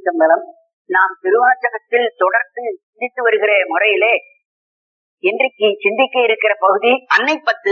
திருச்சிற்றம்பலம் நாம் திருவாச்சகத்தில் தொடர்ந்து சிந்தித்து வருகிற முறையிலே இன்றைக்கு சிந்திக்க இருக்கிற பகுதி அன்னை பத்து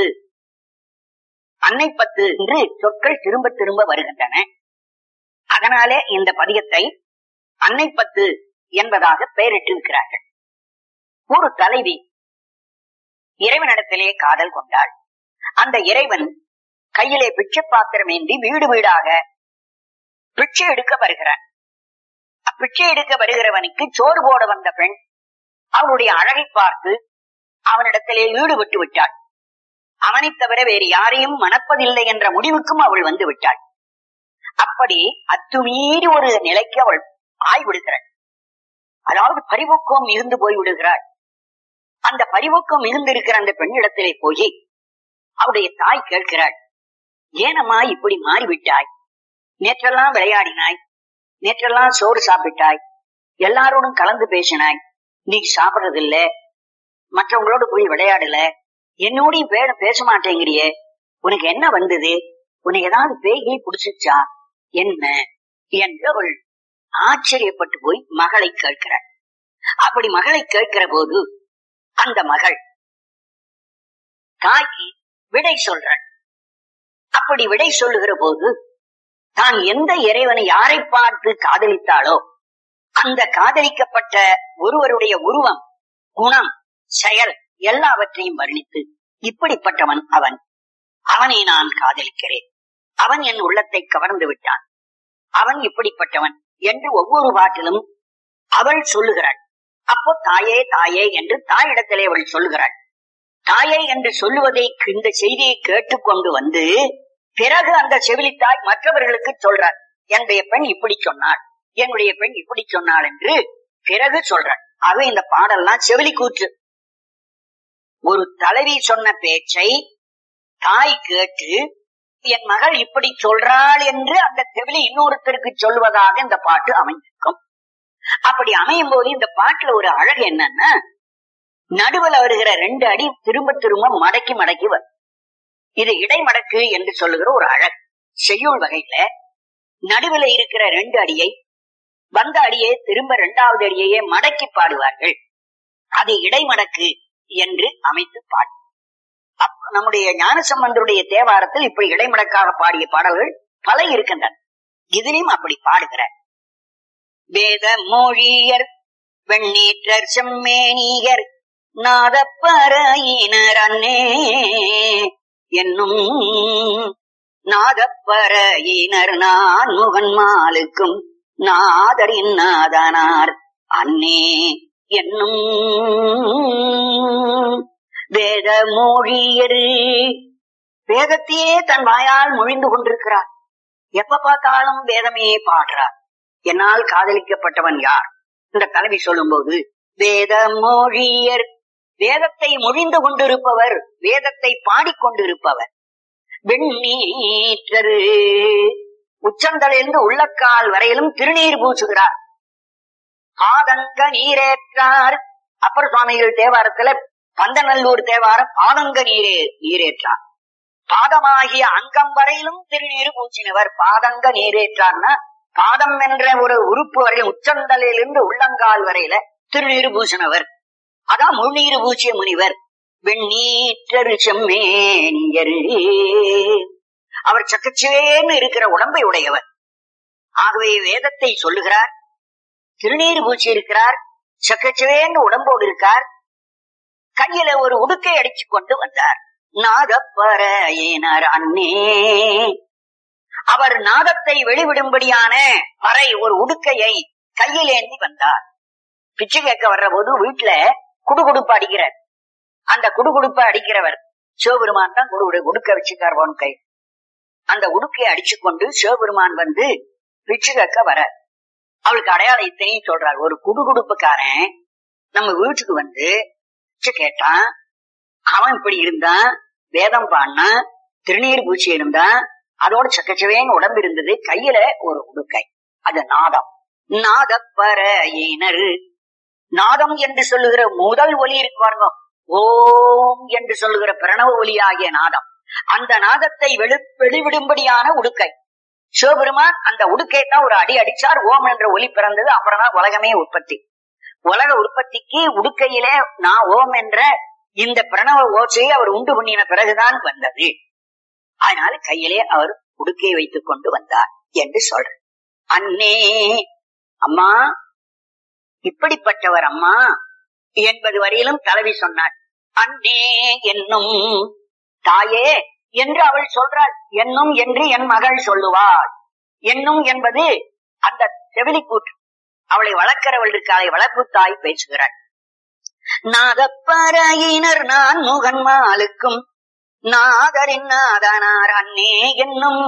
அன்னை பத்து என்று சொற்கள் திரும்ப திரும்ப வருகின்றன அதனாலே இந்த பதியத்தை அன்னை பத்து என்பதாக பெயரிட்டிருக்கிறார்கள் ஒரு தலைவி இறைவனிடத்திலே காதல் கொண்டாள் அந்த இறைவன் கையிலே பிச்சை பாத்திரம் ஏந்தி வீடு வீடாக பிச்சை எடுக்க வருகிறான் பிச்சை எடுக்க வருகிறவனுக்கு சோறு போட வந்த பெண் அவனுடைய அழகை பார்த்து அவனிடத்திலே ஈடுபட்டு விட்டாள் அவனை தவிர வேறு யாரையும் மணப்பதில்லை என்ற முடிவுக்கும் அவள் வந்து விட்டாள் அப்படி அத்துமீறி ஒரு நிலைக்கு அவள் ஆய்விடுகிறாள் அதாவது பரிவுக்கம் மிகுந்து போய் விடுகிறாள் அந்த பரிவுக்கம் மிகுந்திருக்கிற அந்த பெண்ணிடத்திலே போய் அவருடைய தாய் கேட்கிறாள் ஏனம்மா இப்படி மாறிவிட்டாய் நேற்றெல்லாம் விளையாடினாய் நேற்றெல்லாம் சோறு சாப்பிட்டாய் எல்லாரோடும் கலந்து பேசினாய் நீ சாப்பிடுறதில்ல மற்றவங்களோட போய் விளையாடல என்னோடையும் பேட பேச மாட்டேங்கிறியே உனக்கு என்ன வந்தது உனக்கு ஏதாவது பேய்களை பிடிச்சிச்சா என்ன என்று அவள் ஆச்சரியப்பட்டு போய் மகளை கேட்கிறாள் அப்படி மகளை கேட்கிற போது அந்த மகள் தாய்க்கு விடை சொல்றாள் அப்படி விடை சொல்லுகிற போது தான் எந்த இறைவனை யாரை பார்த்து காதலித்தாளோ அந்த காதலிக்கப்பட்ட ஒருவருடைய உருவம் குணம் செயல் எல்லாவற்றையும் வர்ணித்து இப்படிப்பட்டவன் அவன் அவனை நான் காதலிக்கிறேன் அவன் என் உள்ளத்தை கவர்ந்து விட்டான் அவன் இப்படிப்பட்டவன் என்று ஒவ்வொரு பாட்டிலும் அவள் சொல்லுகிறாள் அப்போ தாயே தாயே என்று தாயிடத்திலே அவள் சொல்லுகிறாள் தாயே என்று சொல்லுவதை இந்த செய்தியை கேட்டுக்கொண்டு வந்து பிறகு அந்த செவிலித்தாய் மற்றவர்களுக்கு சொல்றார் என்னுடைய பெண் இப்படி சொன்னாள் என்னுடைய பெண் இப்படி சொன்னாள் என்று பிறகு சொல்றாள் ஆக இந்த பாடல்லாம் செவிலி கூற்று ஒரு தலைவி சொன்ன பேச்சை தாய் கேட்டு என் மகள் இப்படி சொல்றாள் என்று அந்த செவிலி இன்னொருத்தருக்கு சொல்வதாக இந்த பாட்டு அமைந்திருக்கும் அப்படி அமையும் போது இந்த பாட்டுல ஒரு அழகு என்னன்னா நடுவில் வருகிற ரெண்டு அடி திரும்ப திரும்ப மடக்கி மடக்கி வரும் இது இடைமடக்கு என்று சொல்லுகிற ஒரு அழகு செய்யுள் வகையில நடுவில் இருக்கிற ரெண்டு அடியை வந்த அடியே திரும்ப இரண்டாவது அடியையே மடக்கி பாடுவார்கள் அது இடைமடக்கு என்று அமைத்து பாடு நம்முடைய ஞானசம்பந்தருடைய தேவாரத்தில் இப்படி இடைமடக்காக பாடிய பாடல்கள் பல இருக்கின்றன இதிலையும் அப்படி பாடுகிறார் வேத மொழியர் வெண்ணீற்றர் செம்மேனியர் நாதப்பறையினர் அன்னே என்னும் நாதப்பறையினர் நான் முகன் மாலுக்கும் நாதரின் நாதனார் அன்னே என்னும் வேத மொழியரு வேதத்தையே தன் வாயால் மொழிந்து கொண்டிருக்கிறார் எப்ப பார்த்தாலும் வேதமே பாடுறார் என்னால் காதலிக்கப்பட்டவன் யார் இந்த தலைவி சொல்லும் போது வேத மொழியர் வேதத்தை மொழிந்து கொண்டிருப்பவர் வேதத்தை பாடிக்கொண்டிருப்பவர் வெண்ணீற்றரு உச்சந்தலிருந்து உள்ளக்கால் வரையிலும் திருநீர் பூசுகிறார் பாதங்க நீரேற்றார் அப்பர் சுவாமிகள் தேவாரத்துல பந்தநல்லூர் தேவாரம் பாதங்க நீரே நீரேற்றார் பாதமாகிய அங்கம் வரையிலும் திருநீர் பூச்சினவர் பாதங்க நீரேற்றார்னா பாதம் என்ற ஒரு உறுப்பு வரையில் உச்சந்தலிலிருந்து உள்ளங்கால் வரையில திருநீர் பூசினவர் அதான் முன்னீர் பூச்சிய முனிவர் வெண்ணீற்றரு செம்மேனியரு அவர் சக்கச்சுவேன்னு இருக்கிற உடம்பை உடையவர் ஆகவே வேதத்தை சொல்லுகிறார் திருநீர் பூச்சி இருக்கிறார் சக்கச்சுவேன்னு உடம்போடு இருக்கார் கையில ஒரு உடுக்கை அடிச்சு கொண்டு வந்தார் நாதப்பறையினர் அன்னே அவர் நாதத்தை வெளிவிடும்படியான பறை ஒரு உடுக்கையை கையில் ஏந்தி வந்தார் பிச்சை கேட்க வர்ற போது வீட்டுல குடுகுடுப்பு அடிக்கிறார் அந்த குடுகுடுப்ப அடிக்கிறவர் சிவபெருமான் தான் குடு உடுக்க வச்சுக்கார் உன் கை அந்த உடுக்கையை அடிச்சு கொண்டு சிவபெருமான் வந்து பிச்சை கேட்க வர அவளுக்கு அடையாளத்தையும் சொல்றார் ஒரு குடுகுடுப்புக்காரன் நம்ம வீட்டுக்கு வந்து பிச்சை கேட்டான் அவன் இப்படி இருந்தான் வேதம் பாடினா திருநீர் பூச்சி இருந்தான் அதோட சக்கச்சவேன்னு உடம்பு இருந்தது கையில ஒரு உடுக்கை அது நாதம் நாதப்பறையினர் நாதம் என்று சொல்லுகிற முதல் ஒலி இருக்கு பாருங்க ஓம் என்று சொல்லுகிற பிரணவ ஒலி ஆகிய நாதம் அந்த நாதத்தை வெளி வெளிவிடும்படியான உடுக்கை சிவபெருமான் அந்த உடுக்கை தான் ஒரு அடி அடிச்சார் ஓம் என்ற ஒலி பிறந்தது அப்புறம் தான் உலகமே உற்பத்தி உலக உற்பத்திக்கு உடுக்கையிலே நான் ஓம் என்ற இந்த பிரணவ ஓசையை அவர் உண்டு பண்ணின பிறகுதான் வந்தது அதனால கையிலே அவர் உடுக்கையை வைத்துக் கொண்டு வந்தார் என்று சொல்ற அன்னே அம்மா இப்படிப்பட்டவர் அம்மா என்பது வரையிலும் தலைவி சொன்னாள் அன்னே என்னும் தாயே என்று அவள் சொல்றாள் என்னும் என்று என் மகள் சொல்லுவாள் என்னும் என்பது அந்த செவிலி கூற்று அவளை வளர்க்கிறவள் இருக்காளை வளர்ப்பு தாய் பேசுகிறாள் நாதப்பறையினர் நான் முகன்மாலுக்கும் நாதரின் நாதனார் அன்னே என்னும்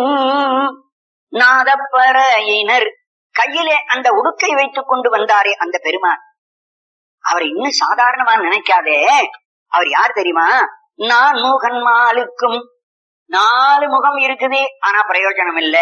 நாதப்பறையினர் கையிலே அந்த உடுக்கை வைத்துக் கொண்டு வந்தாரே அந்த பெருமான் அவர் இன்னும் சாதாரணமா நினைக்காதே அவர் யார் தெரியுமா நான் முகன்மாலுக்கும் நாலு முகம் இருக்குது ஆனா பிரயோஜனம் இல்ல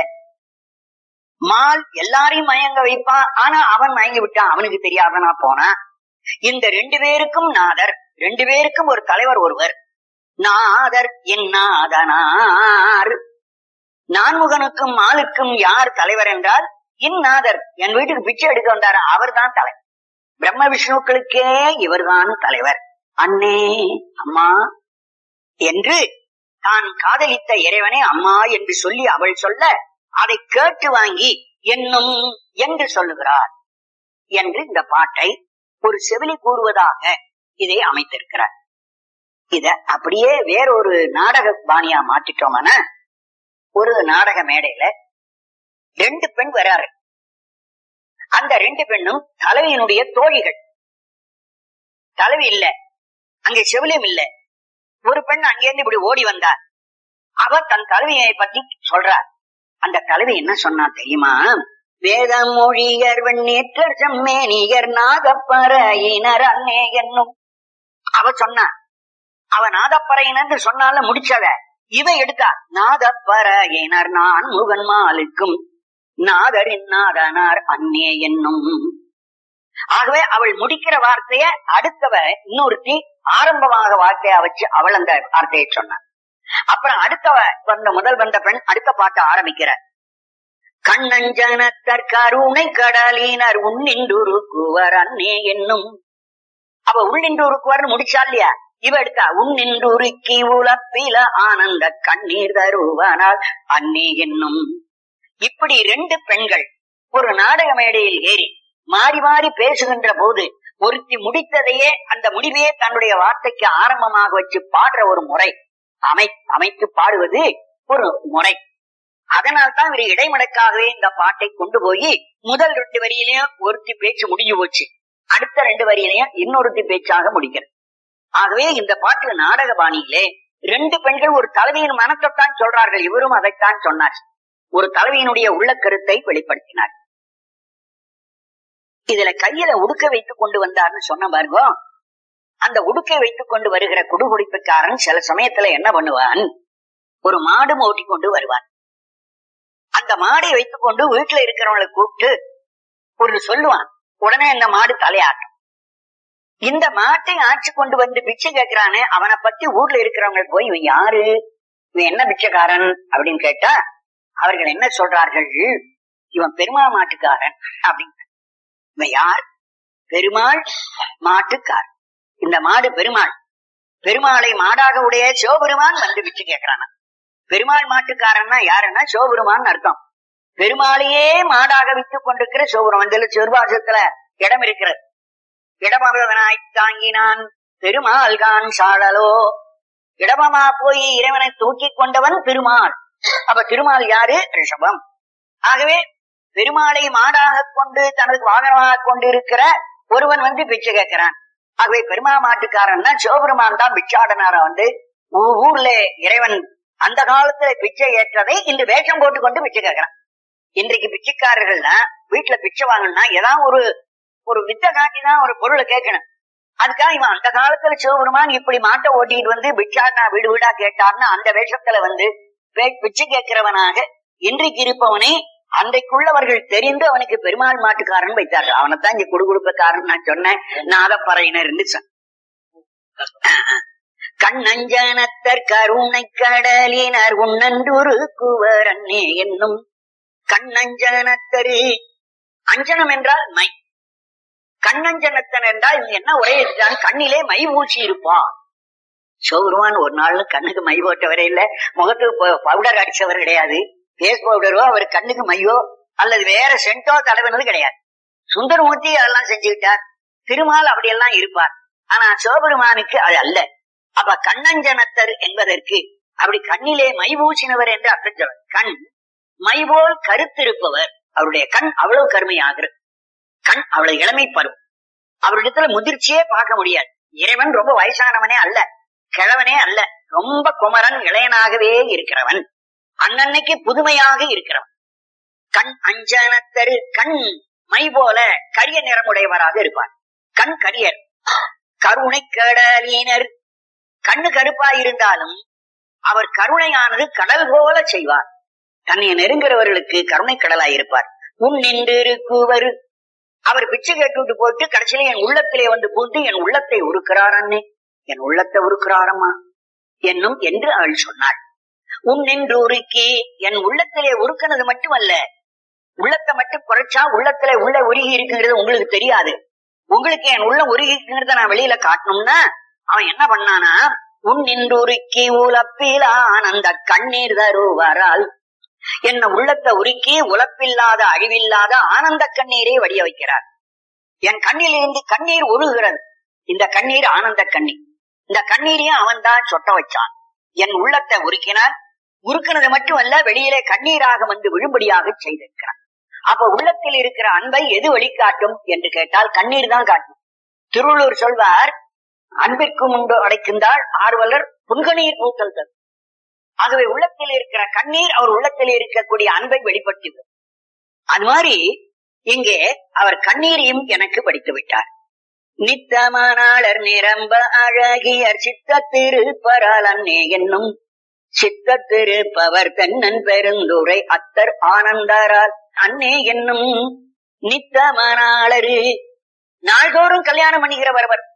மால் எல்லாரையும் மயங்க வைப்பான் ஆனா அவன் மயங்கி விட்டான் அவனுக்கு தெரியாதனா போனா இந்த ரெண்டு பேருக்கும் நாதர் ரெண்டு பேருக்கும் ஒரு தலைவர் ஒருவர் நாதர் என் நாதனார் நான்முகனுக்கும் மாலுக்கும் யார் தலைவர் என்றால் இந்நாதர் என் வீட்டுக்கு பிச்சை எடுக்க வந்தார் அவர்தான் தலைவர் பிரம்ம விஷ்ணுக்களுக்கே இவர்தான் தலைவர் அண்ணே அம்மா என்று தான் காதலித்த இறைவனை அம்மா என்று சொல்லி அவள் சொல்ல அதை கேட்டு வாங்கி என்னும் என்று சொல்லுகிறார் என்று இந்த பாட்டை ஒரு செவிலி கூறுவதாக இதை அமைத்திருக்கிறார் இத அப்படியே வேறொரு நாடக பாணியா மாற்றிட்டோமான ஒரு நாடக மேடையில ரெண்டு பெண் வராரு அந்த ரெண்டு பெண்ணும் தலைவியினுடைய தோழிகள் தலைவி இல்ல அங்கே செவிலியம் இல்ல ஒரு பெண் அங்கிருந்து இப்படி ஓடி வந்தார் அவர் தன் தலைவியை பத்தி சொல்றார் அந்த தலைவி என்ன சொன்னா தெரியுமா வேத மொழியர் வெண்ணீற்றர் செம்மேனியர் நாகப்பறையினர் அன்னே என்னும் அவ சொன்னா அவ நாதப்பறையினர் சொன்னால முடிச்சத இவ எடுத்தா நாதப்பறையினர் நான் முகன் மாலுக்கும் நாதரின் நாதனார் அன்னே என்னும் ஆகவே அவள் முடிக்கிற வார்த்தைய அடுத்தவ இன்னொருத்தி ஆரம்பமாக வார்த்தையா வச்சு அவள் அந்த வார்த்தையை சொன்னார் அப்புறம் அடுத்தவ வந்த முதல் வந்த பெண் அடுத்த பாட்ட ஆரம்பிக்கிற கண்ணஞ்சனத்தர் கருணை கடலினர் உன்னின்றுருக்குவர் அன்னே என்னும் அவ உள்ளின்றுருக்குவர்னு முடிச்சா இல்லையா இவ எடுத்தா உன்னின்றுருக்கி உழப்பில ஆனந்த கண்ணீர் தருவனால் அன்னே என்னும் இப்படி ரெண்டு பெண்கள் ஒரு நாடக மேடையில் ஏறி மாறி மாறி பேசுகின்ற போது ஒருத்தி முடித்ததையே அந்த முடிவையே தன்னுடைய வார்த்தைக்கு ஆரம்பமாக வச்சு பாடுற ஒரு முறை அமை அமைத்து பாடுவது ஒரு முறை அதனால் தான் இவர் இடைமடக்காகவே இந்த பாட்டை கொண்டு போய் முதல் ரெண்டு வரியிலையும் ஒருத்தி பேச்சு முடிஞ்சு போச்சு அடுத்த ரெண்டு வரியிலையும் இன்னொருத்தி பேச்சாக முடிக்கிறது ஆகவே இந்த பாட்டு நாடக பாணியிலே ரெண்டு பெண்கள் ஒரு தலைவியின் மனத்தைத்தான் சொல்றார்கள் இவரும் அதைத்தான் சொன்னார் ஒரு தலைவியினுடைய உள்ள கருத்தை வெளிப்படுத்தினார் இதுல கையில உடுக்க வைத்துக் கொண்டு வந்தார்னு சொன்ன பாருங்க அந்த உடுக்கை வைத்துக் கொண்டு வருகிற குடுகுடிப்புக்காரன் சில சமயத்துல என்ன பண்ணுவான் ஒரு மாடு ஓட்டி கொண்டு வருவான் அந்த மாடை வைத்துக் கொண்டு வீட்டுல இருக்கிறவங்களை கூப்பிட்டு ஒரு சொல்லுவான் உடனே இந்த மாடு தலையாட்டும் இந்த மாட்டை ஆட்சி கொண்டு வந்து பிச்சை கேட்கிறானே அவனை பத்தி ஊர்ல இருக்கிறவங்க போய் இவன் யாரு இவன் என்ன பிச்சைக்காரன் அப்படின்னு கேட்டா அவர்கள் என்ன சொல்றார்கள் இவன் பெருமாள் மாட்டுக்காரன் அப்படின்னு இவன் யார் பெருமாள் மாட்டுக்காரன் இந்த மாடு பெருமாள் பெருமாளை மாடாக உடைய சிவபெருமான் வந்து பிச்சை கேட்கிறானா பெருமாள் மாட்டுக்காரன்னா யாருன்னா சிவபெருமான் அர்த்தம் பெருமாளையே மாடாக வித்துக் கொண்டிருக்கிற சிவபெருமான் இதுல சிறுபாசத்துல இடம் இருக்கிறது இடமகவனாய் தாங்கினான் பெருமாள் கான் சாடலோ இடமமா போய் இறைவனை தூக்கி கொண்டவன் பெருமாள் அப்ப திருமால் யாரு ரிஷபம் ஆகவே பெருமாளை மாடாக கொண்டு தனது வாகனமாக கொண்டு இருக்கிற ஒருவன் வந்து பிச்சை கேட்கிறான் ஆகவே பெருமா மாட்டுக்காரன்னா சிவபெருமான் தான் பிச்சாடனார வந்து ஊ- ஊர்ல இறைவன் அந்த காலத்துல பிச்சை ஏற்றதை இன்று வேஷம் போட்டு கொண்டு பிச்சை கேட்கிறான் இன்றைக்கு பிச்சைக்காரர்கள்னா வீட்டுல பிச்சை வாங்கணும்னா ஏதாவது ஒரு ஒரு வித்தை காட்டிதான் ஒரு பொருளை கேட்கணும் அதுக்காக இவன் அந்த காலத்துல சிவபெருமான் இப்படி மாட்டை ஓட்டிட்டு வந்து பிச்சாடனா வீடு வீடா கேட்டார்னு அந்த வேஷத்துல வந்து பே- பிச்சை கேட்கிறவனாக இன்றைக்கு இருப்பவனை அன்றைக்குள்ளவர்கள் தெரிந்து அவனுக்கு பெருமாள் மாட்டுக்காரன் வைத்தார்கள் அவனைத்தான் இங்க குடுகுடுப்பக்காரன் நான் சொன்னேன் நாதப்பறையினர் சொன்ன கண்ணஞ்சனத்தர் கருணை கடலினர் உன்னன்றுரு குவர் அன்னே என்னும் கண்ணஞ்சனத்தரு அஞ்சனம் என்றால் மை கண்ணஞ்சனத்தன் என்றால் இவங்க என்ன ஒரே இதுதான் கண்ணிலே மை ஊசி இருப்பான் சிவபெருமான் ஒரு நாள் கண்ணுக்கு மை போட்டவரே இல்ல முகத்துக்கு பவுடர் அடிச்சவர் கிடையாது பேஸ் பவுடரோ அவர் கண்ணுக்கு மையோ அல்லது வேற சென்டோ தடவினது கிடையாது சுந்தரமூர்த்தி அதெல்லாம் செஞ்சுக்கிட்டார் திருமால் அப்படியெல்லாம் இருப்பார் ஆனா சிவபெருமானுக்கு அது அல்ல அப்ப கண்ணஞ்சனத்தர் என்பதற்கு அப்படி கண்ணிலே மை பூசினவர் என்று அர்த்தம் சொல்ல கண் மை போல் கருத்திருப்பவர் அவருடைய கண் அவ்வளவு கருமையாகிறது கண் அவ்வளவு இளமை பருவம் அவரிடத்துல முதிர்ச்சியே பார்க்க முடியாது இறைவன் ரொம்ப வயசானவனே அல்ல கிழவனே அல்ல ரொம்ப குமரன் இளையனாகவே இருக்கிறவன் அன்னன்னைக்கு புதுமையாக இருக்கிறவன் கண் அஞ்சனத்தரு கண் மை போல கரிய நிறமுடையவராக இருப்பார் கண் கரியர் கருணை கடலினர் கண்ணு கருப்பா இருந்தாலும் அவர் கருணையானது கடல் போல செய்வார் தன்னை நெருங்குறவர்களுக்கு கருணை கடலாய் இருப்பார் உன் நின்றிருக்குவர் அவர் பிச்சை கேட்டுவிட்டு போட்டு கடைசியில என் உள்ளத்திலே வந்து பூந்து என் உள்ளத்தை உருக்கிறார் அண்ணே என் உள்ளத்தை உருக்கிறாரம்மா என்னும் என்று அவள் சொன்னாள் உன் நின்று உருக்கி என் உள்ளத்திலே உருக்கினது மட்டுமல்ல உள்ளத்தை மட்டும் குறைச்சா உள்ளத்துல உள்ள உருகி இருக்குங்கிறது உங்களுக்கு தெரியாது உங்களுக்கு என் உள்ள உருகி இருக்குங்கிறத நான் வெளியில காட்டணும்னா அவன் என்ன பண்ணானா உன் நின்று உருக்கி உலப்பிலா ஆனந்த கண்ணீர் தருவாரால் என்ன உள்ளத்தை உருக்கி உழப்பில்லாத அழிவில்லாத ஆனந்த கண்ணீரை வடிய வைக்கிறார் என் கண்ணில் இருந்து கண்ணீர் உருகிறது இந்த கண்ணீர் ஆனந்த கண்ணீர் இந்த கண்ணீரையும் அவன் தான் சொட்ட வச்சான் என் உள்ளத்தை உருக்கினான் உருக்கினது மட்டுமல்ல வெளியிலே கண்ணீராக வந்து விழும்படியாக செய்திருக்கிறான் அப்ப உள்ளத்தில் இருக்கிற அன்பை எது வெளிக்காட்டும் என்று கேட்டால் கண்ணீர் தான் காட்டும் திருவள்ளூர் சொல்வார் அன்பிற்கும் உண்டு அடைக்கின்றால் ஆர்வலர் புன்கணீர் பூத்தல் தரும் ஆகவே உள்ளத்தில் இருக்கிற கண்ணீர் அவர் உள்ளத்தில் இருக்கக்கூடிய அன்பை வெளிப்படுத்துகிறது அது மாதிரி இங்கே அவர் கண்ணீரையும் எனக்கு படித்து விட்டார் நித்தமானாளர் நிரம்ப அழகியர் சித்தத்திருப்பரால் அன்னே என்னும் சித்தத்திருப்பவர் தென்னன் பெருந்துரை அத்தர் ஆனந்தரால் அன்னே என்னும் நித்தமானாளரு நாள்தோறும் கல்யாணம் பண்ணிக்கிறவர் அவர்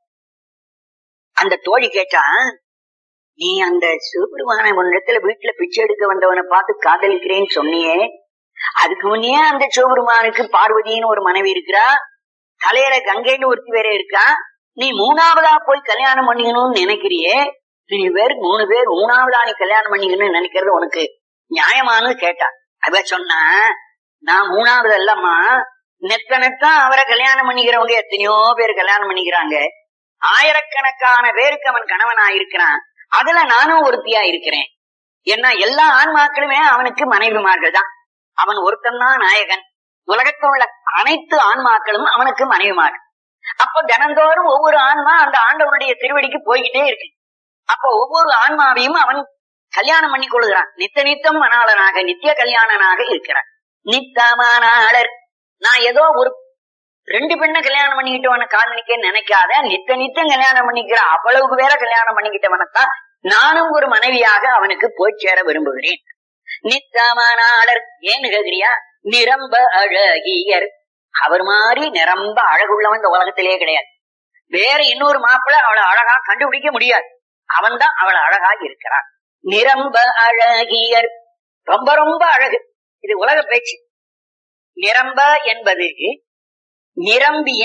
அந்த தோழி கேட்டா நீ அந்த சிவபெருமான உன்னிடத்துல வீட்டுல பிச்சை எடுக்க வந்தவனை பார்த்து காதலிக்கிறேன்னு சொன்னியே அதுக்கு முன்னே அந்த சிவபெருமானுக்கு பார்வதின்னு ஒரு மனைவி இருக்கிறா தலையில கங்கைன்னு ஒருத்தி வேற இருக்கா நீ மூணாவதா போய் கல்யாணம் பண்ணிக்கணும்னு நினைக்கிறியே நீ பேர் மூணு பேர் மூணாவதா நீ கல்யாணம் பண்ணிக்கணும்னு நினைக்கிறது உனக்கு நியாயமானு கேட்டான் அவ சொன்னா நான் மூணாவது அல்லம்மா நெத்த நெத்தா அவரை கல்யாணம் பண்ணிக்கிறவங்க எத்தனையோ பேர் கல்யாணம் பண்ணிக்கிறாங்க ஆயிரக்கணக்கான பேருக்கு அவன் கணவனா இருக்கிறான் அதுல நானும் ஒருத்தியா இருக்கிறேன் ஏன்னா எல்லா ஆன்மாக்களுமே அவனுக்கு மனைவிமார்கள் தான் அவன் ஒருத்தன் தான் நாயகன் உலகத்தில் உள்ள அனைத்து ஆன்மாக்களும் அவனுக்கு மனைவிமார்கள் அப்ப தினந்தோறும் ஒவ்வொரு ஆன்மா அந்த ஆண்டவனுடைய திருவடிக்கு போய்கிட்டே இருக்கு அப்ப ஒவ்வொரு ஆன்மாவையும் அவன் கல்யாணம் பண்ணி கொள்கிறான் நித்த நித்தம் மணாளனாக நித்திய கல்யாணனாக இருக்கிறான் நித்தமானாளர் நான் ஏதோ ஒரு ரெண்டு பெண்ணை கல்யாணம் பண்ணிக்கிட்டவன காதலிக்க நினைக்காத நித்த நித்தம் கல்யாணம் பண்ணிக்கிற அவ்வளவு பேரை கல்யாணம் பண்ணிக்கிட்டவனத்தான் நானும் ஒரு மனைவியாக அவனுக்கு போய் சேர விரும்புகிறேன் நித்தமானாளர் ஏன்னு கேக்குறியா நிரம்ப அழகியர் அவர் மாதிரி நிரம்ப அழகுள்ளவன் இந்த உலகத்திலே கிடையாது வேற இன்னொரு மாப்பிள்ள அவளை அழகா கண்டுபிடிக்க முடியாது அவன் தான் அவள் அழகா இருக்கிறான் நிரம்ப அழகியர் ரொம்ப ரொம்ப அழகு இது உலக பேச்சு நிரம்ப என்பது நிரம்பிய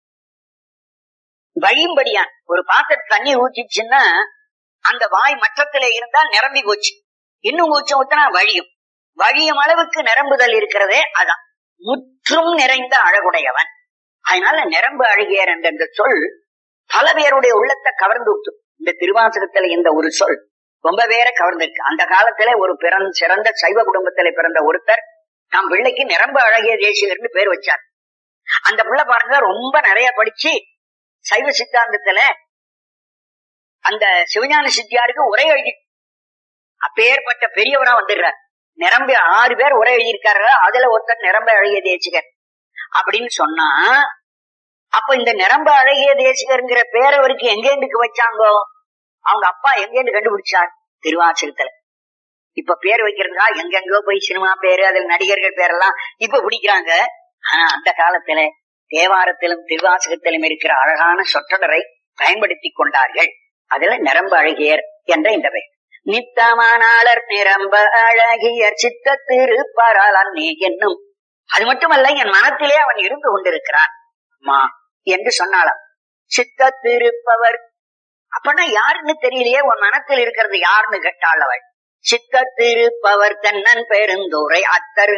வழியும்படியான் ஒரு பாத்திர தண்ணி ஊற்றிச்சுன்னா அந்த வாய் மற்றத்துல இருந்தா நிரம்பி போச்சு இன்னும் ஊச்சம் ஊத்தினா வழியும் வழியும் அளவுக்கு நிரம்புதல் இருக்கிறதே அதான் முற்றும் நிறைந்த அழகுடையவன் அதனால நிரம்பு அழகியர் என்ற இந்த சொல் பல பேருடைய உள்ளத்தை கவர்ந்து விட்டு இந்த திருவாசகத்துல இந்த ஒரு சொல் ரொம்ப பேரை கவர்ந்திருக்கு அந்த காலத்துல ஒரு பிறந்த சிறந்த சைவ குடும்பத்துல பிறந்த ஒருத்தர் தம் பிள்ளைக்கு நிரம்ப அழகிய தேசிகர்னு பேர் வச்சார் அந்த பிள்ளை பாருங்க ரொம்ப நிறைய படிச்சு சைவ சித்தாந்தத்துல அந்த சிவஞான சித்தியாருக்கு உரை எழுதி அப்பேற்பட்ட பெரியவரா வந்துடுறார் நிரம்பி ஆறு பேர் உரை எழுதியிருக்காரு அதுல ஒருத்தர் நிரம்ப அழகிய தேசிகர் அப்படின்னு சொன்னா அப்ப இந்த நிரம்ப அழகிய தேசிகருங்கிற பேர் அவருக்கு எங்கேந்துக்கு வச்சாங்கோ அவங்க அப்பா எங்கேருந்து கண்டுபிடிச்சார் திருவாச்சலத்துல இப்ப பேர் வைக்கிறதுக்கா எங்கெங்கோ போய் சினிமா பேரு அதில் நடிகர்கள் பேரெல்லாம் இப்ப பிடிக்கிறாங்க ஆனா அந்த காலத்துல தேவாரத்திலும் திருவாசகத்திலும் இருக்கிற அழகான சொற்றொடரை பயன்படுத்தி கொண்டார்கள் அதுல நிரம்ப அழகியர் என்ற இந்த பெயர் நித்தமானாளர் நிரம்ப அழகிய சித்த திருப்பரால் அன்னே என்னும் அது மட்டுமல்ல என் மனத்திலே அவன் இருந்து கொண்டிருக்கிறான் அம்மா என்று சொன்னாளாம் சித்த திருப்பவர் அப்பனா யாருன்னு தெரியலையே உன் மனத்தில் இருக்கிறது யாருன்னு கேட்டாள் அவள் சித்த திருப்பவர் தன்னன் பெருந்துரை அத்தர்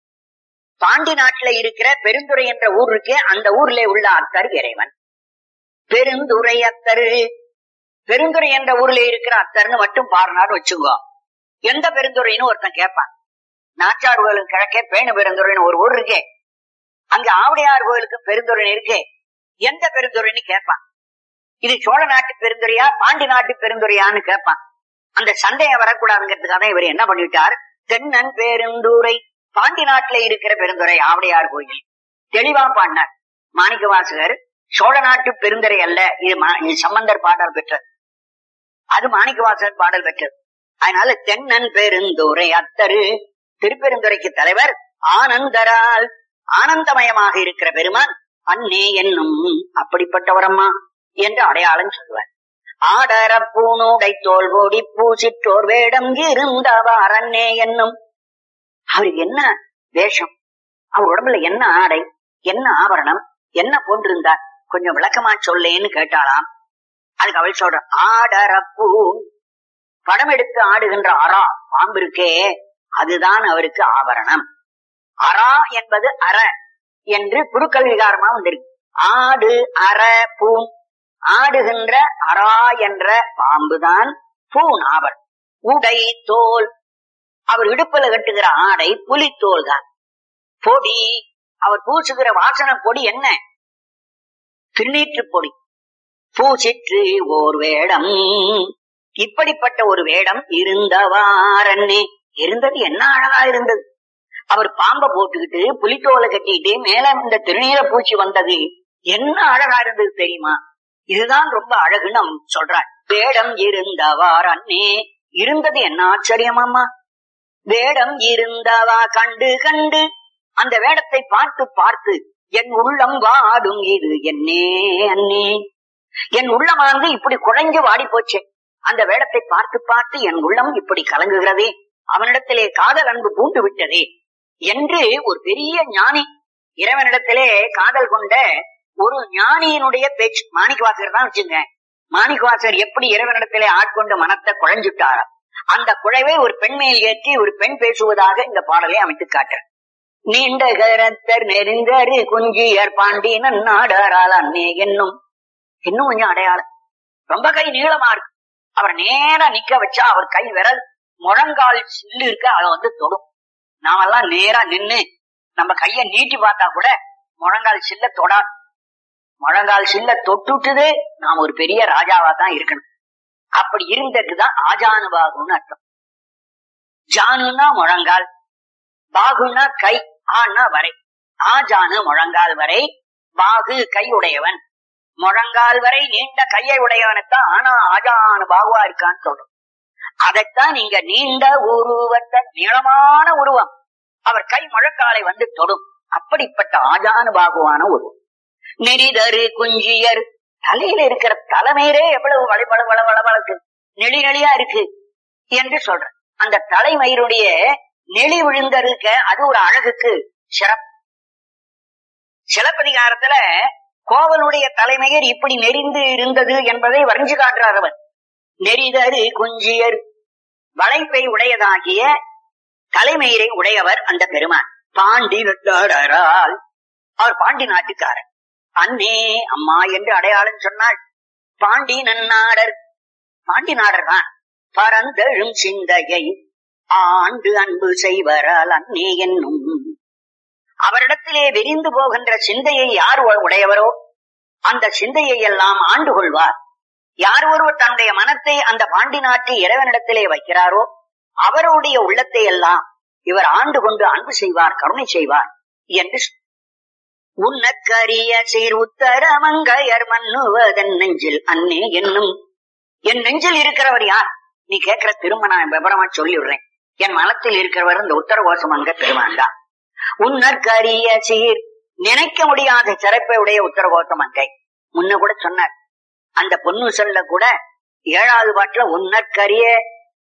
பாண்டி நாட்டுல இருக்கிற பெருந்துறை என்ற ஊர் இருக்கே அந்த ஊர்ல உள்ள அத்தர் இறைவன் பெருந்துறை அத்தரு பெருந்துறை என்ற ஊர்ல இருக்கிற அத்தர்னு மட்டும் பாருனாரு வச்சுக்கோ எந்த பெருந்துறைன்னு ஒருத்தன் கேட்பான் நாச்சார் கோயிலுக்கு கிழக்கே பேணு பெருந்துறைன்னு ஒரு ஊர் இருக்கே அங்க ஆவுடையார் கோயிலுக்கு பெருந்துறை இருக்கே எந்த பெருந்துறைன்னு கேட்பான் இது சோழ நாட்டு பெருந்துறையா பாண்டி நாட்டு பெருந்துறையான்னு கேட்பான் அந்த சந்தேகம் வரக்கூடாதுங்கிறதுக்காக தான் இவர் என்ன பண்ணிவிட்டார் தென்னன் பெருந்துறை பாண்டி நாட்டுல இருக்கிற பெருந்துறை ஆவுடையார் கோயில் தெளிவா பாடினார் மாணிக்க வாசகர் சோழ நாட்டு பெருந்துறை அல்ல இது மா- இது சம்பந்தர் பாடல் பெற்றது அது மாணிக்க வாசகர் பாடல் பெற்றது அதனால தென்னன் பெருந்துறை அத்தரு திருப்பெருந்துறைக்கு தலைவர் ஆனந்தரால் ஆனந்தமயமாக இருக்கிற பெருமான் அன்னே என்னும் அப்படிப்பட்டவரம்மா என்று அடையாளம் சொல்லுவார் ஆடர பூனூடை தோல் ஓடி பூசிற்றோர் வேடம் இருந்தவார் அன்னே என்னும் அவருக்கு என்ன வேஷம் அவர் உடம்புல என்ன ஆடை என்ன ஆபரணம் என்ன போன்றிருந்தார் கொஞ்சம் விளக்கமா சொல்லேன்னு கேட்டாளாம் அதுக்கு அவள் சொல்ற ஆடரப்பூ படம் எடுத்து ஆடுகின்ற அரா பாம்பு இருக்கே அதுதான் அவருக்கு ஆபரணம் அரா என்பது அற என்று குறுக்கல் விகாரமா வந்திருக்கு ஆடு அற பூம் ஆடுகின்ற அரா என்ற பாம்புதான் பூன் ஆபரணம் உடை தோல் அவர் இடுப்புல கட்டுகிற ஆடை புலித்தோல் தான் பொடி அவர் பூசுகிற வாசனை பொடி என்ன திருநீற்று பொடி பூசிற்று ஓர் வேடம் இப்படிப்பட்ட ஒரு வேடம் இருந்தவாறன்னே இருந்தது என்ன அழகா இருந்தது அவர் பாம்பை போட்டுக்கிட்டு புலித்தோலை கட்டிக்கிட்டு மேல இந்த திருநீர பூச்சி வந்தது என்ன அழகா இருந்தது தெரியுமா இதுதான் ரொம்ப அழகுன்னு அவன் சொல்றான் வேடம் இருந்தவார் அண்ணே இருந்தது என்ன ஆச்சரியமாமா வேடம் இருந்தவா கண்டு கண்டு அந்த வேடத்தை பார்த்து பார்த்து என் உள்ளம் வாடும் இது என்னே அண்ணே என் உள்ளமானது இப்படி குழைஞ்சு வாடி போச்சே அந்த வேடத்தை பார்த்து பார்த்து என் உள்ளம் இப்படி கலங்குகிறதே அவனிடத்திலே காதல் அன்பு பூண்டு விட்டதே என்று ஒரு பெரிய ஞானி இறைவனிடத்திலே காதல் கொண்ட ஒரு ஞானியினுடைய பேச்சு மாணிக்கவாசகர் தான் வச்சுங்க மாணிக்கவாசகர் எப்படி இறைவனிடத்திலே ஆட்கொண்டு மனத்தை குழைஞ்சுட்டாரா அந்த குழைவை ஒரு பெண் மேல் ஏற்றி ஒரு பெண் பேசுவதாக இந்த பாடலை அமைத்து காட்டுற நீண்ட கரத்தர் நெறிந்தரு குஞ்சியர் பாண்டி நன்னாடாரால் அன்னே என்னும் இன்னும் கொஞ்சம் அடையாளம் ரொம்ப கை நீளமா இருக்கு அவர் நேரா நிக்க வச்சா அவர் கை விரல் முழங்கால் சில்லு இருக்க அதை வந்து தொடும் நாமெல்லாம் நேரா நின்னு நம்ம கைய நீட்டி பார்த்தா கூட முழங்கால் சில்ல தொடாது முழங்கால் சில்ல தொட்டுட்டுது நாம் ஒரு பெரிய ராஜாவா தான் இருக்கணும் அப்படி இருந்ததுதான் ஆஜானுபாகுன்னு அர்த்தம் ஜானுன்னா முழங்கால் பாகுன்னா கை ஆனா வரை ஆஜானு முழங்கால் வரை பாகு கை உடையவன் முழங்கால் வரை நீண்ட கையை உடையவனுத்தான் ஆனா ஆஜானு பாகுவா இருக்கான்னு சொல்றோம் அதைத்தான் நீங்க நீண்ட உருவத்தை நீளமான உருவம் அவர் கை முழங்காலை வந்து தொடும் அப்படிப்பட்ட ஆஜானு பாகுவான உருவம் நெறிதரு குஞ்சியர் தலையில இருக்கிற தலைமையிலே எவ்வளவு வளவள வளவளவளக்கு நெளி நெளியா இருக்கு என்று சொல்ற அந்த தலைமயிருடைய நெளி விழுந்திருக்க அது ஒரு அழகுக்கு சிறப்பு சிலப்பதிகாரத்துல கோவலுடைய தலைமையர் இப்படி நெறிந்து இருந்தது என்பதை வரைஞ்சு காட்டுறார் அவர் நெறிதரு குஞ்சியர் வளைப்பை உடையதாகிய தலைமயிரை உடையவர் அந்த பெருமான் பாண்டி நட்டாரால் அவர் பாண்டி நாட்டுக்காரர் அன்னே அம்மா என்று அடையாளம் சொன்னாள் பாண்டி நன்னாடர் பாண்டி நாடர் தான் பரந்தெழும் சிந்தையை ஆண்டு அன்பு செய்வரால் அன்னே என்னும் அவரிடத்திலே விரிந்து போகின்ற சிந்தையை யார் உ- உடையவரோ அந்த சிந்தையை எல்லாம் ஆண்டு கொள்வார் யார் ஒருவர் தன்னுடைய மனத்தை அந்த பாண்டி நாட்டு இறைவனிடத்திலே வைக்கிறாரோ அவருடைய உள்ளத்தை எல்லாம் இவர் ஆண்டு கொண்டு அன்பு செய்வார் கருணை செய்வார் என்று சொ- உன்னக்கரிய சீர் உத்தரமங்கையர் மன்னுவதன் நெஞ்சில் அன்னே என்னும் என் நெஞ்சில் இருக்கிறவர் யார் நீ கேட்கிற திரும்ப நான் விவரமா சொல்லிவிடுறேன் என் மனத்தில் இருக்கிறவர் இந்த உத்தரகோசம் அங்க பெருமான் தான் உன்னற்கரிய சீர் நினைக்க முடியாத சிறப்பை உடைய உத்தரகோசம் அங்கை முன்ன கூட சொன்னார் அந்த பொன்னு சொல்ல கூட ஏழாவது பாட்டுல உன்னற்கரிய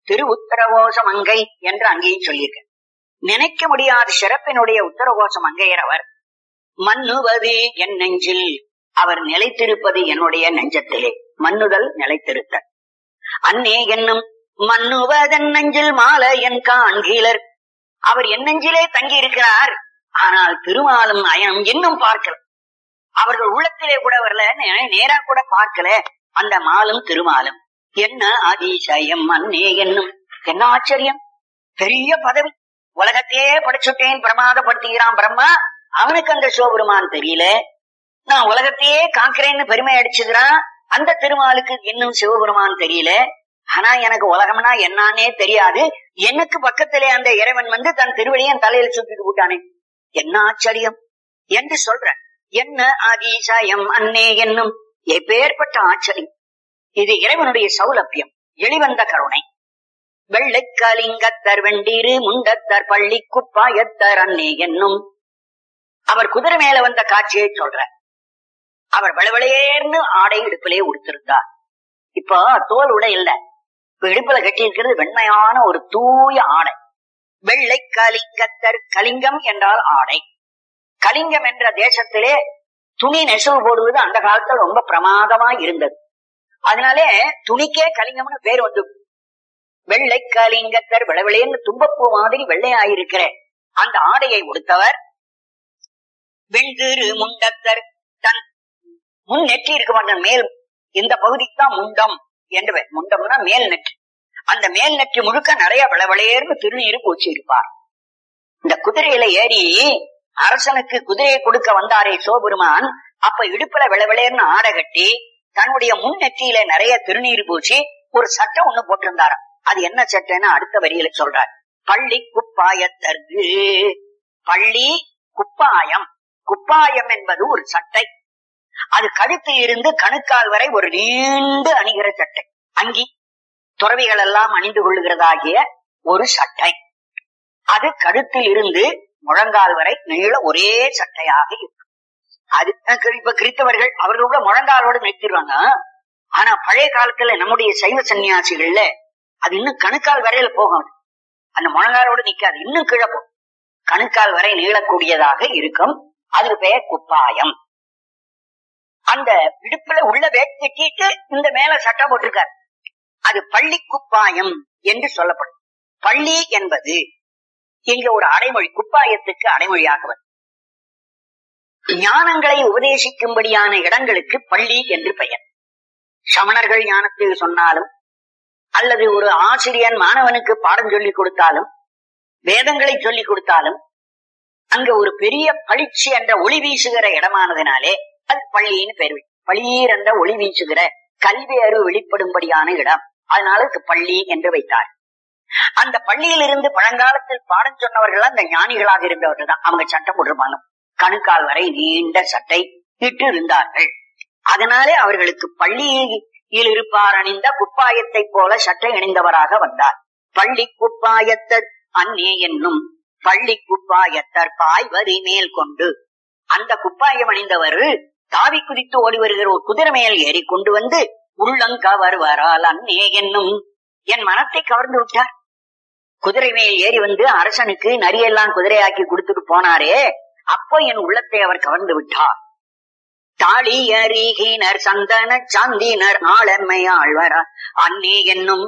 திரு உத்தரகோச மங்கை என்று அங்கேயும் சொல்லியிருக்க நினைக்க முடியாத சிறப்பினுடைய உத்தரகோச மங்கையர் அவர் மன்னுவது என் நெஞ்சில் அவர் நிலைத்திருப்பது என்னுடைய நெஞ்சத்திலே மன்னுதல் நிலைத்திருத்தல் அன்னே என்னும் மன்னுவதன் நெஞ்சில் மாலை என் காண்கீலர் அவர் என் நெஞ்சிலே தங்கி இருக்கிறார் ஆனால் திருமாலும் அயனம் இன்னும் பார்க்கல அவர்கள் உள்ளத்திலே கூட வரல நே- நேரா கூட பார்க்கல அந்த மாலும் திருமாலும் என்ன அதிசயம் அன்னே என்னும் என்ன ஆச்சரியம் பெரிய பதவி உலகத்தையே படைச்சுட்டேன் பிரமாதப்படுத்துகிறான் பிரம்மா அவனுக்கு அந்த சிவபெருமான் தெரியல நான் உலகத்தையே காக்கிறேன்னு பெருமை அடிச்சுக்கிறான் அந்த திருமாலுக்கு இன்னும் சிவபெருமான் தெரியல ஆனா எனக்கு உலகம்னா என்னன்னே தெரியாது எனக்கு பக்கத்திலே அந்த இறைவன் வந்து தன் திருவடியை என் தலையில சுத்திட்டு போட்டானே என்ன ஆச்சரியம் என்று சொல்ற என்ன அதிசயம் அன்னே என்னும் எப்பேற்பட்ட ஆச்சரியம் இது இறைவனுடைய சௌலபியம் எளிவந்த கருணை வெள்ளை கலிங்கத்தர் வெண்டீரு முண்டத்தர் பள்ளி குப்பாயத்தர் அன்னே என்னும் அவர் குதிரை மேல வந்த காட்சியை சொல்ற அவர் வெளவெளேர்னு ஆடை இடுப்பிலே உடுத்திருந்தார் இப்போ தோல் உடை இல்ல இப்ப இடுப்புல கட்டி இருக்கிறது வெண்மையான ஒரு தூய ஆடை வெள்ளை கலிங்கத்தர் கலிங்கம் என்றால் ஆடை கலிங்கம் என்ற தேசத்திலே துணி நெசவு போடுவது அந்த காலத்துல ரொம்ப பிரமாதமா இருந்தது அதனாலே துணிக்கே கலிங்கம்னு பேர் வந்து வெள்ளை கலிங்கத்தர் விளவிளையன்னு தும்பப்பூ மாதிரி வெள்ளையாயிருக்கிற அந்த ஆடையை உடுத்தவர் வெண்திரு முண்டத்தர் தன் முன் நெற்றி இருக்க மாட்டேன் மேல் இந்த பகுதிக்கு தான் முண்டம் என்று பெயர். முண்டம்னா மேல் நெற்றி அந்த மேல் நெற்றி முழுக்க நிறைய விளவிளையர்னு திருநீர் பூச்சி இருப்பார் இந்த குதிரையில ஏறி அரசனுக்கு குதிரையை கொடுக்க வந்தாரே சோபெருமான் அப்ப இடுப்புல விளவிளையர்னு ஆடை கட்டி தன்னுடைய முன் நெற்றியில நிறைய திருநீர் பூச்சி ஒரு சட்டை ஒண்ணு போட்டிருந்தாராம் அது என்ன சட்டைன்னு அடுத்த வரியில சொல்றார் பள்ளி குப்பாயத்தற்கு பள்ளி குப்பாயம் குப்பாயம் என்பது ஒரு சட்டை அது கழுத்து இருந்து கணுக்கால் வரை ஒரு நீண்டு அணிகிற சட்டை அங்கி துறவிகள் எல்லாம் அணிந்து கொள்ளுகிறதாகிய ஒரு சட்டை அது கழுத்தில் இருந்து முழங்கால் வரை நீள ஒரே சட்டையாக இருக்கும் அது இப்ப கிறித்தவர்கள் அவர்கள் கூட முழங்காலோடு நிறுத்திடுவாங்க ஆனா பழைய காலத்துல நம்முடைய சைவ சன்னியாசிகள்ல அது இன்னும் கணுக்கால் வரையில போகும் அது. அந்த முழங்காலோடு நிக்காது இன்னும் கீழே போகும் கணுக்கால் வரை நீளக்கூடியதாக இருக்கும் அதுக்கு பெயர் குப்பாயம் அந்த இடுப்புல உள்ள வேட்டிட்டு இந்த மேல சட்டை போட்டிருக்காரு அது பள்ளி குப்பாயம் என்று சொல்லப்படும் பள்ளி என்பது இங்க ஒரு அடைமொழி குப்பாயத்துக்கு அடைமொழியாக வரும் ஞானங்களை உபதேசிக்கும்படியான இடங்களுக்கு பள்ளி என்று பெயர் சமணர்கள் ஞானத்தில் சொன்னாலும் அல்லது ஒரு ஆசிரியன் மாணவனுக்கு பாடம் சொல்லிக் கொடுத்தாலும் வேதங்களை சொல்லிக் கொடுத்தாலும் அங்க ஒரு பெரிய பளிச்சு என்ற ஒளி வீசுகிற இடமானதினாலே அது பள்ளின்னு பெயர் வை- பளீர் என்ற ஒளி வீசுகிற கல்வி அறிவு வெளிப்படும்படியான இடம் அதனால அதுக்கு பள்ளி என்று வைத்தார் அந்த பள்ளியிலிருந்து பழங்காலத்தில் பாடம் சொன்னவர்கள் அந்த ஞானிகளாக இருந்தவர்கள் தான் அவங்க சட்டை போட்டிருப்பாங்க கணுக்கால் வரை நீண்ட சட்டை இட்டு இருந்தார்கள் அதனாலே அவர்களுக்கு பள்ளியில் இருப்பார் அணிந்த குப்பாயத்தை போல சட்டை அணிந்தவராக வந்தார் பள்ளி குப்பாயத்தர் அன்னே என்னும் பள்ளி குப்பாயத்தர் பாய்வரி மேல் கொண்டு அந்த குப்பாயம் அணிந்தவர் தாவி குதித்து ஓடி வருகிற ஒரு குதிரை மேல் ஏறி கொண்டு வந்து உள்ளங்கவர் வரால் அன்னே என்னும் என் மனத்தை கவர்ந்து விட்டார் குதிரை மேல் ஏறி வந்து அரசனுக்கு நரியெல்லாம் குதிரையாக்கி கொடுத்துட்டு போனாரே அப்போ என் உள்ளத்தை அவர் கவர்ந்து விட்டார் தாளி அருகினர் சந்தன சாந்தினர் ஆளன்மை ஆழ்வரா அன்னே என்னும்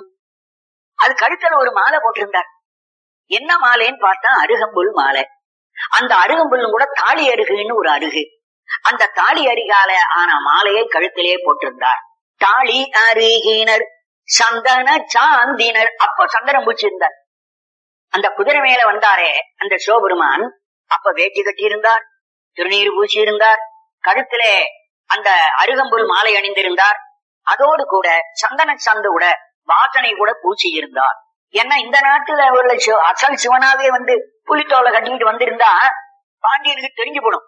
அது கழுத்துல ஒரு மாலை போட்டிருந்தார் என்ன மாலைன்னு பார்த்தா அருகம்புல் மாலை அந்த அருகம்புல்லும் கூட தாலி அருகுன்னு ஒரு அருகு அந்த தாலி அருகால ஆன மாலையை கழுத்திலே போட்டிருந்தார் தாலி அருகினர் சந்தன சாந்தினர் அப்போ சந்தனம் பூச்சிருந்தார் அந்த குதிரை மேல வந்தாரே அந்த சிவபெருமான் அப்ப வேட்டி கட்டி இருந்தார் திருநீர் பூசி இருந்தார் கழுத்திலே அந்த அருகம்புல் மாலை அணிந்திருந்தார் அதோடு கூட சந்தன சந்து கூட வாசனை கூட பூசி இருந்தார் ஏன்னா இந்த நாட்டுல உள்ள சிவ- அசல் சிவனாவே வந்து புலித்தோலை கட்டிட்டு வந்திருந்தா பாண்டியனுக்கு தெரிஞ்சு போடும்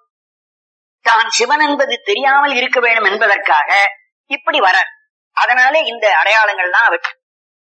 தான் சிவன் என்பது தெரியாமல் இருக்க வேண்டும் என்பதற்காக இப்படி வர அதனாலே இந்த அடையாளங்கள்லாம் அவற்று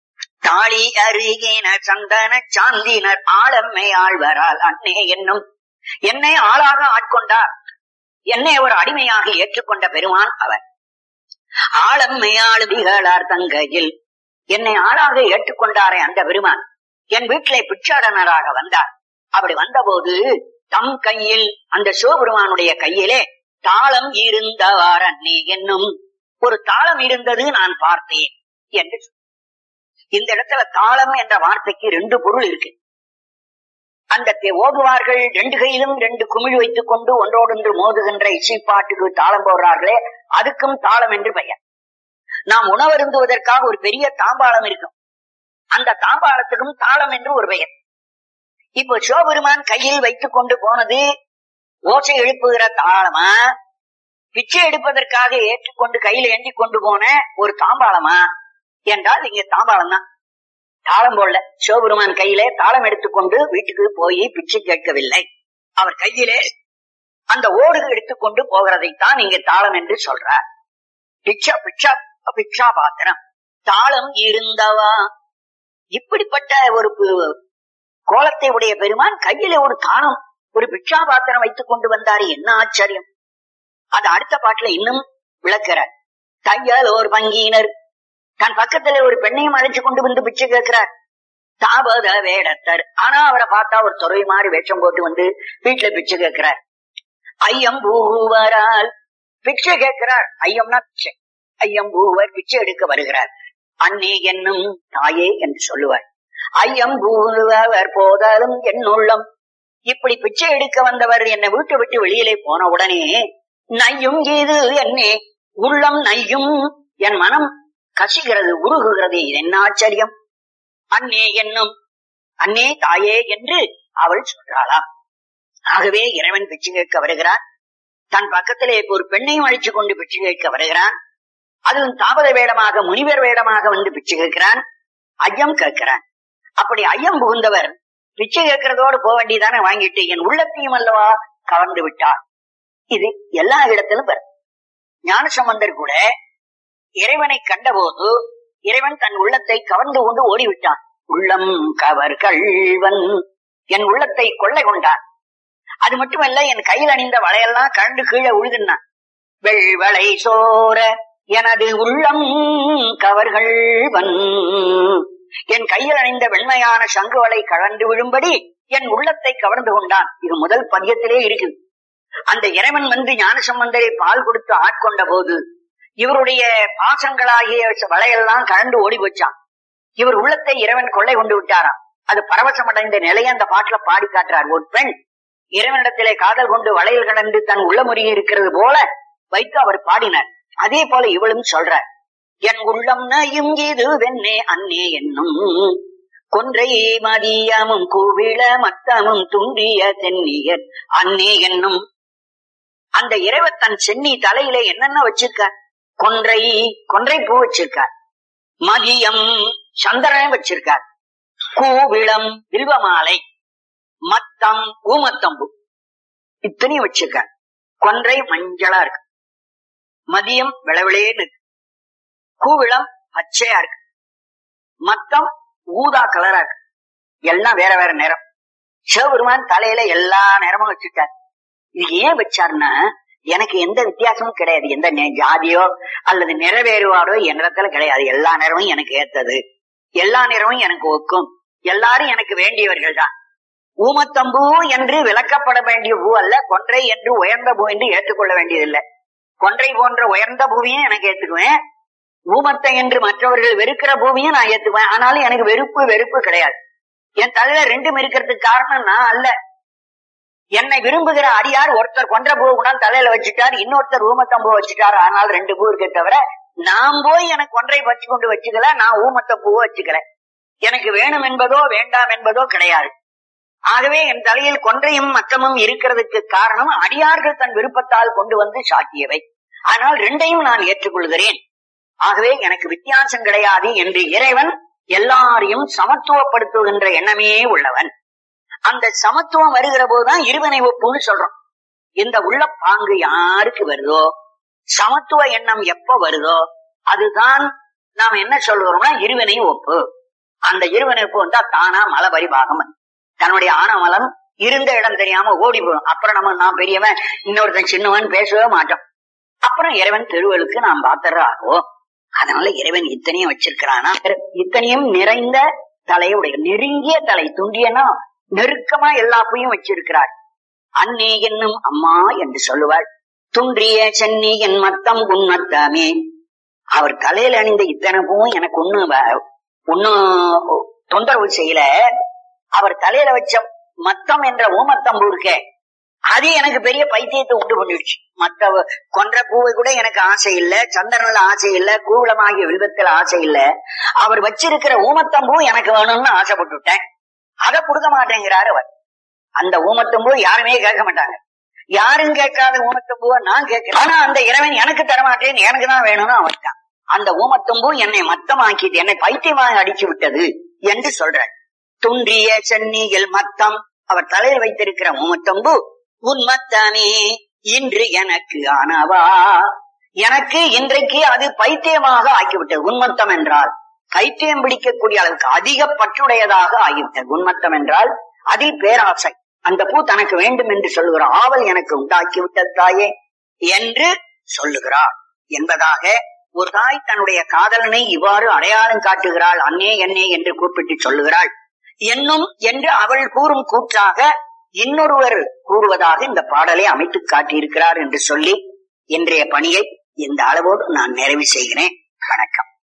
தாளி அருகினர் சந்தன சாந்தினர் ஆளம்மை ஆழ்வரால் அன்னே என்னும் என்னை ஆளாக ஆட்கொண்டார் என்னை ஒரு அடிமையாக ஏற்றுக்கொண்ட பெருமான் அவர் ஆளம்மை ஆளுமிகளார் தங்கையில் என்னை ஆளாக ஏற்றுக்கொண்டாரே அந்த பெருமான் என் வீட்டிலே பிச்சாடனராக வந்தார் அப்படி வந்தபோது தம் கையில் அந்த சிவபெருமானுடைய கையிலே தாளம் இருந்தவார் அன்னே என்னும் ஒரு தாளம் இருந்தது நான் பார்த்தேன் என்று சொன்னார். இந்த இடத்துல தாளம் என்ற வார்த்தைக்கு ரெண்டு பொருள் இருக்கு அந்த தே- ஓதுவார்கள் ரெண்டு கையிலும் ரெண்டு குமிழ் வைத்துக் கொண்டு ஒன்றோடொன்று மோதுகின்ற இசைப்பாட்டுக்கு தாளம் போடுறார்களே அதுக்கும் தாளம் என்று பெயர் நாம் உணவருந்துவதற்காக ஒரு பெரிய தாம்பாளம் இருக்கும் அந்த தாம்பாளத்துக்கும் தாளம் என்று ஒரு பெயர் இப்போ சிவபெருமான் கையில் வைத்துக் கொண்டு போனது ஓசை எழுப்புகிற தாளமா பிச்சை எடுப்பதற்காக ஏற்றுக்கொண்டு கையில ஏந்தி கொண்டு போன ஒரு தாம்பாளமா என்றால் இங்க தாம்பாளம் தான் தாளம் போடல சிவபெருமான் கையிலே தாளம் எடுத்துக்கொண்டு வீட்டுக்கு போய் பிச்சை கேட்கவில்லை அவர் கையிலே அந்த ஓடு எடுத்துக்கொண்டு போகிறதைத்தான் இங்க தாளம் என்று சொல்றார் பிச்சா பிச்சா பிக்ஷா பாத்திரம் தாளம் இருந்தவா இப்படிப்பட்ட ஒரு பு- கோலத்தை உடைய பெருமான் கையில ஒரு தாளம் ஒரு பிக்ஷா பாத்திரம் வைத்துக் கொண்டு வந்தாரு என்ன ஆச்சரியம் அது அடுத்த பாட்டுல இன்னும் விளக்குறார் தையல் ஒரு வங்கியினர் தன் பக்கத்துல ஒரு பெண்ணையும் அழைச்சு கொண்டு வந்து பிச்சை கேட்கிறார் தாபத வேடத்தர் ஆனா அவரை பார்த்தா ஒரு துறை மாதிரி வேஷம் போட்டு வந்து வீட்டுல பிச்சை கேட்கிறார் ஐயம் பூவரால் பிச்சை கேட்கிறார் ஐயம்னா பிச்சை ஐயம் பூவர் பிச்சை எடுக்க வருகிறார் அன்னே என்னும் தாயே என்று சொல்லுவார் ஐயம் பூவர் போதாலும் என் உள்ளம் இப்படி பிச்சை எடுக்க வந்தவர் என்னை வீட்டு விட்டு வெளியிலே போன உடனே நையும் இது என்னே உள்ளம் நையும் என் மனம் கசிகிறது உருகுகிறது இது என்ன ஆச்சரியம் அன்னே என்னும் அன்னே தாயே என்று அவள் சொல்றாளாம் ஆகவே இறைவன் பிச்சை கேட்க வருகிறான் தன் பக்கத்திலே ஒரு பெண்ணையும் அழைச்சு கொண்டு பிச்சை கேட்க வருகிறான் அதுவும் தாபத வேடமாக முனிவர் வேடமாக வந்து பிச்சை கேட்கிறான் ஐயம் கேட்கிறான் அப்படி ஐயம் புகுந்தவர் பிச்சை கேட்கறதோடு போக வேண்டியதானே வாங்கிட்டு என் உள்ளத்தையும் அல்லவா கவர்ந்து விட்டார் இது எல்லா இடத்திலும் வரும் ஞானசம்பந்தர் கூட இறைவனை கண்டபோது இறைவன் தன் உள்ளத்தை கவர்ந்து கொண்டு ஓடிவிட்டான் உள்ளம் கவர் கள்வன் என் உள்ளத்தை கொள்ளை கொண்டான் அது மட்டுமல்ல என் கையில் அணிந்த வளையெல்லாம் கண்டு கீழே உழுதுனான் வெள்வளை சோர எனது உள்ளம் கவர்கள்வன் என் கையில் அணிந்த வெண்மையான சங்குவலை கலந்து விழும்படி என் உள்ளத்தை கவர்ந்து கொண்டான் இது முதல் பதியத்திலே இருக்குது அந்த இறைவன் வந்து ஞானசம்பந்தரை பால் கொடுத்து ஆட்கொண்ட போது இவருடைய பாசங்களாகிய வளையெல்லாம் கலந்து ஓடி போச்சான் இவர் உள்ளத்தை இறைவன் கொள்ளை கொண்டு விட்டாராம் அது பரவசமடைந்த நிலையை அந்த பாட்டுல பாடி காட்டுறார் ஒரு பெண் இறைவனிடத்திலே காதல் கொண்டு வளையல் கடந்து தன் உள்ள முறிய இருக்கிறது போல வைத்து அவர் பாடினார் அதே போல இவளும் சொல்றார் என் உள்ளம் நயும் இது வெண்ணே அன்னே என்னும் கொன்றை மதியமும் கூவிள மத்தமும் துண்டிய தென்னியர் அன்னே என்னும் அந்த இறைவன் தன் சென்னி தலையில என்னென்ன வச்சிருக்கார் கொன்றை கொன்றை பூ வச்சிருக்கார் மதியம் சந்திரன் வச்சிருக்கார் கூவிளம் வில்வமாலை மத்தம் ஊமத்தம்பு இத்தனையும் வச்சிருக்கார் கொன்றை மஞ்சளா இருக்கு மதியம் விளவிளேன்னு இருக்கு கூவிளம் பச்சையா இருக்கு மத்தம் ஊதா கலரா இருக்கு எல்லாம் வேற வேற நிறம் சிவபெருமான் தலையில எல்லா நிறமும் வச்சுட்டார் இது ஏன் வச்சாருன்னா எனக்கு எந்த வித்தியாசமும் கிடையாது எந்த நெ- ஜாதியோ அல்லது நிறைவேறுவாரோ என்னிடத்துல கிடையாது எல்லா நிறமும் எனக்கு ஏத்தது எல்லா நிறமும் எனக்கு ஒக்கும் எல்லாரும் எனக்கு வேண்டியவர்கள் தான் ஊமத்தம்பூ என்று விளக்கப்பட வேண்டிய பூ அல்ல கொன்றை என்று உயர்ந்த பூ என்று ஏற்றுக்கொள்ள வேண்டியதில்லை கொன்றை போன்ற உயர்ந்த பூவையும் எனக்கு ஏத்துக்குவேன் ஊமத்தை என்று மற்றவர்கள் வெறுக்கிற பூமியும் நான் ஏத்துக்குவேன் ஆனாலும் எனக்கு வெறுப்பு வெறுப்பு கிடையாது என் தலையில ரெண்டும் இருக்கிறதுக்கு காரணம் நான் அல்ல என்னை விரும்புகிற அடியார் ஒருத்தர் கொன்ற பூ கூட தலையில வச்சுட்டார் இன்னொருத்தர் ஊமத்தம்பூ வச்சுட்டார் ஆனால் ரெண்டு பூ இருக்கே தவிர நான் போய் எனக்கு ஒன்றை வச்சு கொண்டு வச்சுக்கல நான் ஊமத்த பூ வச்சுக்கல எனக்கு வேணும் என்பதோ வேண்டாம் என்பதோ கிடையாது ஆகவே என் தலையில் கொன்றையும் மற்றமும் இருக்கிறதுக்கு காரணம் அடியார்கள் தன் விருப்பத்தால் கொண்டு வந்து சாட்டியவை ஆனால் ரெண்டையும் நான் ஏற்றுக்கொள்கிறேன் ஆகவே எனக்கு வித்தியாசம் கிடையாது என்று இறைவன் எல்லாரையும் சமத்துவப்படுத்துகின்ற எண்ணமே உள்ளவன் அந்த சமத்துவம் வருகிற போதுதான் இருவனை ஒப்புன்னு சொல்றோம் இந்த உள்ள பாங்கு யாருக்கு வருதோ சமத்துவ எண்ணம் எப்ப வருதோ அதுதான் நாம் என்ன சொல்கிறோம்னா இருவனை ஒப்பு அந்த இருவனை ஒப்பு வந்தா தானா மலை பரிபாகம் தன்னுடைய ஆணவலம் இருந்த இடம் தெரியாம ஓடி போடும் அப்புறம் நம்ம நான் பெரியவன் இன்னொருத்தன் சின்னவன் பேசவே மாட்டோம் அப்புறம் இறைவன் திருவழுக்கு நாம் பாத்திரம் ஆகுவோம் அதனால இறைவன் இத்தனையும் வச்சிருக்கிறானா இத்தனையும் நிறைந்த தலையுடைய நெருங்கிய தலை துண்டியனா நெருக்கமா எல்லாத்தையும் வச்சிருக்கிறார் அன்னே என்னும் அம்மா என்று சொல்லுவாள் துன்றிய சென்னி என் மத்தம் உன்மத்தமே அவர் தலையில அணிந்த இத்தனை பூவும் எனக்கு ஒண்ணு வ- ஒண்ணும் தொந்தரவு செய்யல அவர் தலையில வச்ச மத்தம் என்ற ஊமத்தம்பூ இருக்கே அது எனக்கு பெரிய பைத்தியத்தை உண்டு பண்ணிடுச்சு மத்த கொன்ற பூவை கூட எனக்கு ஆசை இல்ல சந்தனல்ல ஆசை இல்ல கூவளமாகிய வில்வத்தில் ஆசை இல்ல அவர் வச்சிருக்கிற ஊமத்தம்பூ எனக்கு வேணும்னு ஆசைப்பட்டுட்டேன் அதை கொடுக்க மாட்டேங்கிறாரு அவர் அந்த ஊமத்தம்பூ யாருமே கேட்க மாட்டாங்க யாரும் கேட்காத ஊமத்தம்பூவை நான் கேட்கிறேன் ஆனா அந்த இறைவன் எனக்கு தரமாட்டேன் எனக்கு தான் வேணும்னு அவன் தான் அந்த ஊமத்தம்பூ என்னை மத்தமாக்கிது என்னை பைத்தியமாக அடிச்சு விட்டது என்று சொல்றார் துன்றிய சென்னியில் மத்தம் அவர் தலையில் வைத்திருக்கிற ஊமத்தம்பு உன் மத்தமே இன்று எனக்கு ஆனவா எனக்கு இன்றைக்கு அது பைத்தியமாக ஆக்கிவிட்டது உன்மத்தம் என்றால் பைத்தியம் பிடிக்கக்கூடிய அளவுக்கு அதிக பற்றுடையதாக ஆகிவிட்டது உன்மத்தம் என்றால் அதில் பேராசை அந்த பூ தனக்கு வேண்டும் என்று சொல்லுகிற ஆவல் எனக்கு உண்டாக்கி விட்டது தாயே என்று சொல்லுகிறார் என்பதாக ஒரு தாய் தன்னுடைய காதலனை இவ்வாறு அடையாளம் காட்டுகிறாள் அன்னே என்னே என்று கூப்பிட்டு சொல்லுகிறாள் என்னும் என்று அவள் கூறும் கூற்றாக இன்னொருவர் கூறுவதாக இந்த பாடலை அமைத்து காட்டியிருக்கிறார் என்று சொல்லி இன்றைய பணியை இந்த அளவோடு நான் நிறைவு செய்கிறேன் வணக்கம்